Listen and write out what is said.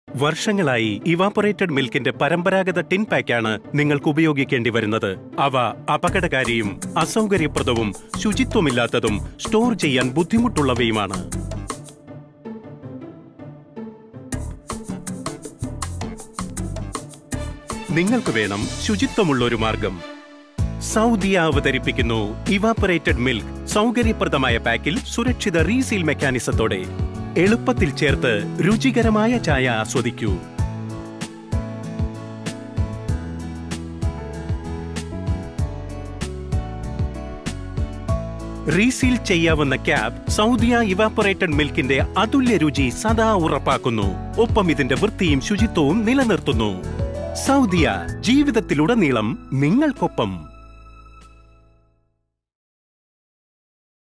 വർഷങ്ങളായി ഇവാപൊറേറ്റഡ് മിൽക്കിന്റെ പരമ്പരാഗത ടിൻ പാക്കാണ് നിങ്ങൾക്ക് ഉപയോഗിക്കേണ്ടി വരുന്നത് അവ അപകടകാരിയും അസൗകര്യപ്രദവും ശുചിത്വമില്ലാത്തതും സ്റ്റോർ ചെയ്യാൻ ബുദ്ധിമുട്ടുള്ളവയുമാണ് നിങ്ങൾക്ക് വേണം ശുചിത്വമുള്ള ഒരു മാർഗം സൗദിയ അവതരിപ്പിക്കുന്നു ഇവാപറേറ്റഡ് മിൽക്ക് സൗകര്യപ്രദമായ പാക്കിൽ സുരക്ഷിത റീസീൽ മെക്കാനിസത്തോടെ എളുപ്പത്തിൽ ചേർത്ത് രുചികരമായ ചായ ആസ്വദിക്കൂ റീസീൽ ചെയ്യാവുന്ന ക്യാബ് സൗദിയ ഇവാപറേറ്റഡ് മിൽക്കിന്റെ അതുല്യ രുചി സദാ ഉറപ്പാക്കുന്നു ഒപ്പം ഇതിന്റെ വൃത്തിയും ശുചിത്വവും നിലനിർത്തുന്നു സൗദിയ ജീവിതത്തിലുടനീളം നിങ്ങൾക്കൊപ്പം